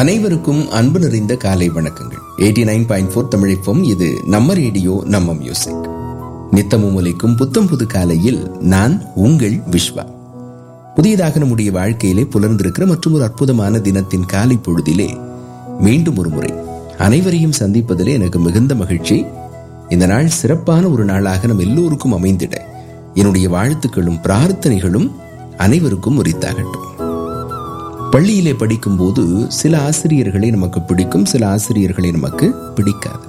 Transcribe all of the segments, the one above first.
அனைவருக்கும் அன்பு நிறைந்த காலை வணக்கங்கள் எயிட்டி நைன் பாயிண்ட் ஃபோர் தமிழிப்பம் இது நம்ம ரேடியோ நம்ம மியூசிக் நித்தமும் ஒலிக்கும் புத்தம் புது காலையில் நான் உங்கள் விஸ்வா புதியதாக நம்முடைய வாழ்க்கையிலே புலர்ந்திருக்கிற மற்றும் ஒரு அற்புதமான தினத்தின் காலை பொழுதிலே மீண்டும் ஒரு முறை அனைவரையும் சந்திப்பதிலே எனக்கு மிகுந்த மகிழ்ச்சி இந்த நாள் சிறப்பான ஒரு நாளாக நம் எல்லோருக்கும் அமைந்திட என்னுடைய வாழ்த்துக்களும் பிரார்த்தனைகளும் அனைவருக்கும் உரித்தாகட்டும் பள்ளியிலே படிக்கும்போது சில ஆசிரியர்களை நமக்கு பிடிக்கும் சில ஆசிரியர்களை நமக்கு பிடிக்காது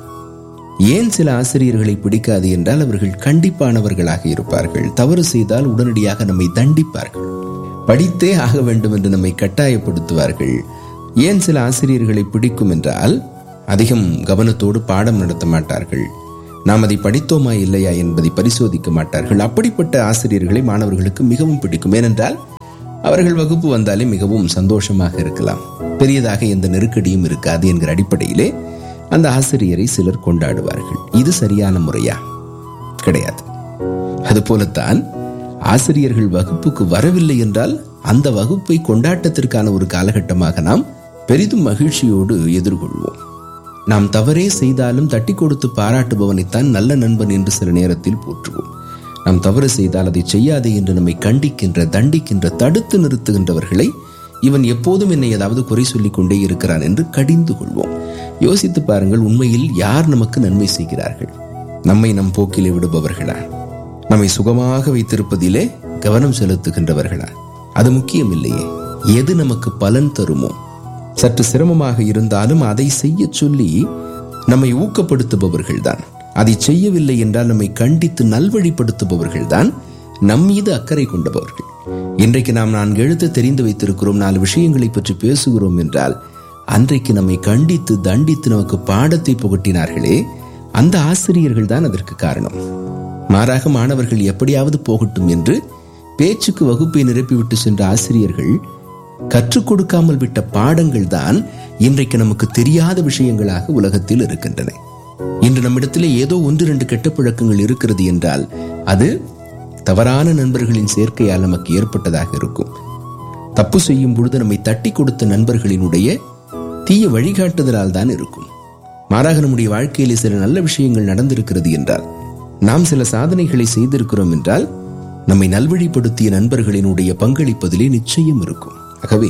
ஏன் சில ஆசிரியர்களை பிடிக்காது என்றால் அவர்கள் கண்டிப்பானவர்களாக இருப்பார்கள் தவறு செய்தால் உடனடியாக நம்மை தண்டிப்பார்கள் படித்தே ஆக வேண்டும் என்று நம்மை கட்டாயப்படுத்துவார்கள் ஏன் சில ஆசிரியர்களை பிடிக்கும் என்றால் அதிகம் கவனத்தோடு பாடம் நடத்த மாட்டார்கள் நாம் அதை படித்தோமா இல்லையா என்பதை பரிசோதிக்க மாட்டார்கள் அப்படிப்பட்ட ஆசிரியர்களை மாணவர்களுக்கு மிகவும் பிடிக்கும் ஏனென்றால் அவர்கள் வகுப்பு வந்தாலே மிகவும் சந்தோஷமாக இருக்கலாம் பெரியதாக எந்த நெருக்கடியும் இருக்காது என்கிற அடிப்படையிலே அந்த ஆசிரியரை சிலர் கொண்டாடுவார்கள் இது சரியான முறையா கிடையாது அதுபோலத்தான் ஆசிரியர்கள் வகுப்புக்கு வரவில்லை என்றால் அந்த வகுப்பை கொண்டாட்டத்திற்கான ஒரு காலகட்டமாக நாம் பெரிதும் மகிழ்ச்சியோடு எதிர்கொள்வோம் நாம் தவறே செய்தாலும் தட்டி கொடுத்து பாராட்டுபவனைத்தான் நல்ல நண்பன் என்று சில நேரத்தில் போற்றுவோம் நாம் தவறு செய்தால் அதை செய்யாதே என்று நம்மை கண்டிக்கின்ற தண்டிக்கின்ற தடுத்து நிறுத்துகின்றவர்களை இவன் எப்போதும் என்னை ஏதாவது குறை சொல்லிக் கொண்டே இருக்கிறான் என்று கடிந்து கொள்வோம் யோசித்து பாருங்கள் உண்மையில் யார் நமக்கு நன்மை செய்கிறார்கள் நம்மை நம் போக்கிலே விடுபவர்களா நம்மை சுகமாக வைத்திருப்பதிலே கவனம் செலுத்துகின்றவர்களா அது முக்கியம் இல்லையே எது நமக்கு பலன் தருமோ சற்று சிரமமாக இருந்தாலும் அதை செய்ய சொல்லி நம்மை ஊக்கப்படுத்துபவர்கள் தான் அதை செய்யவில்லை என்றால் நம்மை கண்டித்து நல்வழிப்படுத்துபவர்கள் தான் நம் மீது அக்கறை கொண்டவர்கள் இன்றைக்கு நாம் நான்கு எழுத்து தெரிந்து வைத்திருக்கிறோம் நாலு விஷயங்களை பற்றி பேசுகிறோம் என்றால் அன்றைக்கு நம்மை கண்டித்து தண்டித்து நமக்கு பாடத்தை புகட்டினார்களே அந்த ஆசிரியர்கள் தான் அதற்கு காரணம் மாறாக மாணவர்கள் எப்படியாவது போகட்டும் என்று பேச்சுக்கு வகுப்பை நிரப்பிவிட்டு சென்ற ஆசிரியர்கள் கற்றுக் கொடுக்காமல் விட்ட பாடங்கள் தான் இன்றைக்கு நமக்கு தெரியாத விஷயங்களாக உலகத்தில் இருக்கின்றன இன்று நம்மிடத்திலே ஏதோ ஒன்று ரெண்டு கெட்ட பழக்கங்கள் இருக்கிறது என்றால் அது தவறான நண்பர்களின் சேர்க்கையால் நமக்கு ஏற்பட்டதாக இருக்கும் தப்பு செய்யும் பொழுது நம்மை தட்டி கொடுத்த நண்பர்களினுடைய தீய வழிகாட்டுதலால் தான் இருக்கும் மாறாக நம்முடைய வாழ்க்கையிலே சில நல்ல விஷயங்கள் நடந்திருக்கிறது என்றால் நாம் சில சாதனைகளை செய்திருக்கிறோம் என்றால் நம்மை நல்வழிப்படுத்திய நண்பர்களினுடைய பங்களிப்பதிலே நிச்சயம் இருக்கும் ஆகவே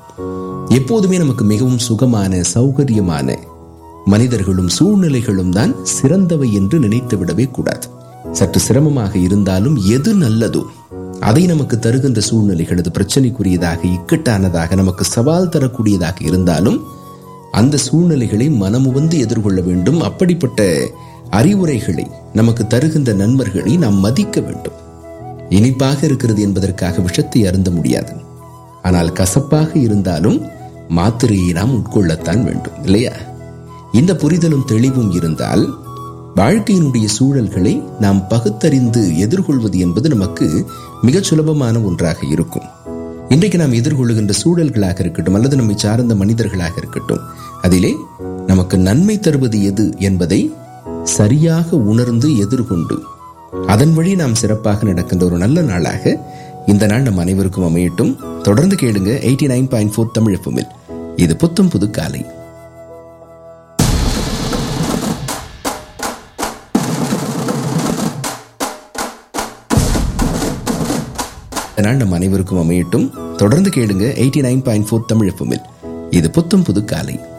எப்போதுமே நமக்கு மிகவும் சுகமான சௌகரியமான மனிதர்களும் சூழ்நிலைகளும் தான் சிறந்தவை என்று நினைத்து விடவே கூடாது சற்று சிரமமாக இருந்தாலும் எது நல்லதோ அதை நமக்கு தருகின்ற சூழ்நிலைகள் அது பிரச்சனைக்குரியதாக இக்கட்டானதாக நமக்கு சவால் தரக்கூடியதாக இருந்தாலும் அந்த சூழ்நிலைகளை மனமுவந்து எதிர்கொள்ள வேண்டும் அப்படிப்பட்ட அறிவுரைகளை நமக்கு தருகின்ற நண்பர்களை நாம் மதிக்க வேண்டும் இனிப்பாக இருக்கிறது என்பதற்காக விஷத்தை அருந்த முடியாது ஆனால் கசப்பாக இருந்தாலும் மாத்திரையை நாம் உட்கொள்ளத்தான் வேண்டும் இல்லையா இந்த புரிதலும் தெளிவும் இருந்தால் வாழ்க்கையினுடைய சூழல்களை நாம் பகுத்தறிந்து எதிர்கொள்வது என்பது நமக்கு மிக சுலபமான ஒன்றாக இருக்கும் இன்றைக்கு நாம் எதிர்கொள்ளுகின்ற சூழல்களாக இருக்கட்டும் அல்லது நம்மை சார்ந்த மனிதர்களாக இருக்கட்டும் அதிலே நமக்கு நன்மை தருவது எது என்பதை சரியாக உணர்ந்து எதிர்கொண்டு அதன் வழி நாம் சிறப்பாக நடக்கின்ற ஒரு நல்ல நாளாக இந்த நாள் நம் அனைவருக்கும் அமையட்டும் தொடர்ந்து கேளுங்க eighty nine point four Tamil எஃப்எம்மில் இது புத்தம் புது காலை நாள் நம் அனைவருக்கும் அமையட்டும் தொடர்ந்து கேளுங்க eighty nine point four Tamil எஃப்எம்மில் இது புத்தம் புது காலை